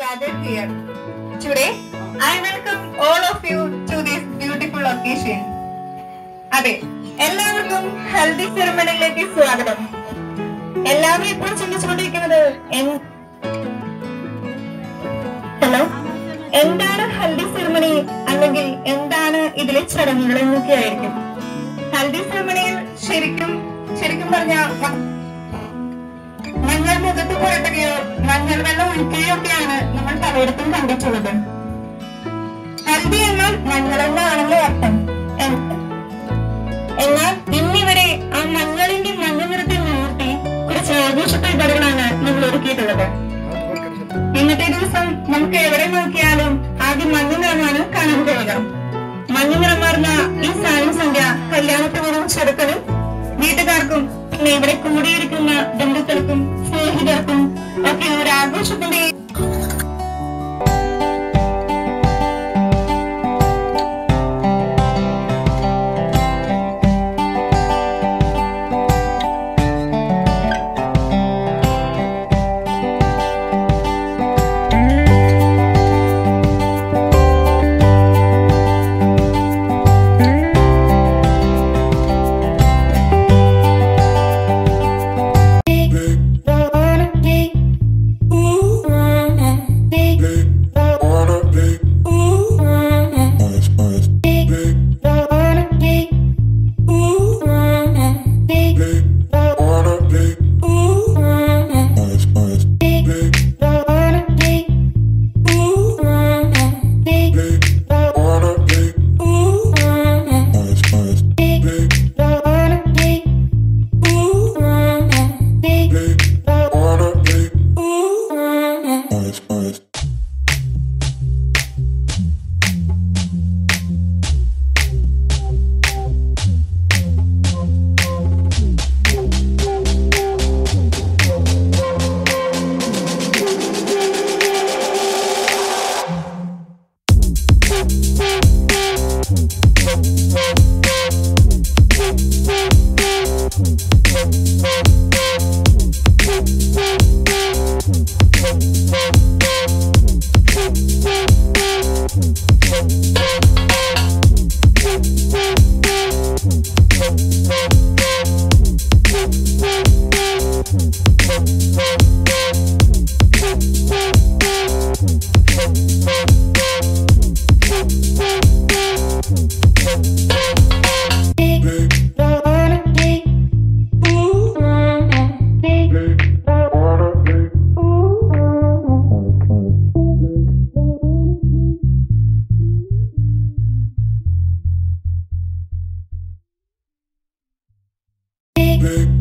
gathered here. Today, I welcome all of you to this beautiful occasion. അതെ എല്ലാവർക്കും healthy സെറമണിയിലേക്ക് സ്വാഗതം എല്ലാവരും ഇപ്പോൾ ചിന്തിച്ചുകൊണ്ടിരിക്കുന്നത് എൻ- ഹലോ എന്താണ് ഹൽദി സെറമണി അല്ലെങ്കിൽ എന്താണ് ഇതിലെ ചടങ്ങുകൾ എന്നൊക്കെ ആയിരിക്കും ഹൽദി സെറമണിയിൽ ശരിക്കും ശരിക്കും പറഞ്ഞ മഞ്ഞൾ മുഖത്ത് പുരട്ടുകയോ മഞ്ഞൾ വെള്ളം ഒഴിക്കുകയോ ഒക്കെയാണ് നമ്മൾ പലയിടത്തും കണ്ടിട്ടുള്ളത് ഹൽദി എന്നാൽ മഞ്ഞൾ എന്നാണല്ലോ അർത്ഥം എൻ- എന്നാൽ ഇന്നിവിടെ ആ മഞ്ഞളിന്റെ മഞ്ഞ നിറത്തിൽ നിവർത്തി കുറച്ച് ആഘോഷ പരിപാടികളാണ് നമ്മൾ ഒരുക്കിയിട്ടുള്ളത് ഇന്നത്തെ ദിവസം നമുക്ക് എവിടെ നോക്കിയാലും ആദ്യം മഞ്ഞ നിറമാണ് കാണാൻ കഴിയുക മഞ്ഞ നിറം മാറുന്ന ഈ സായം സന്ധ്യ കല്യാണത്തിനും ചെറുക്കനും വീട്ടുകാർക്കും പിന്നെ ഇവിടെ കൂടിയിരിക്കുന്ന ബന്ധുക്കൾക്കും സ്നേഹിതർക്കും ഒക്കെ ഒരു ആഘോഷത്തിന്റെ Big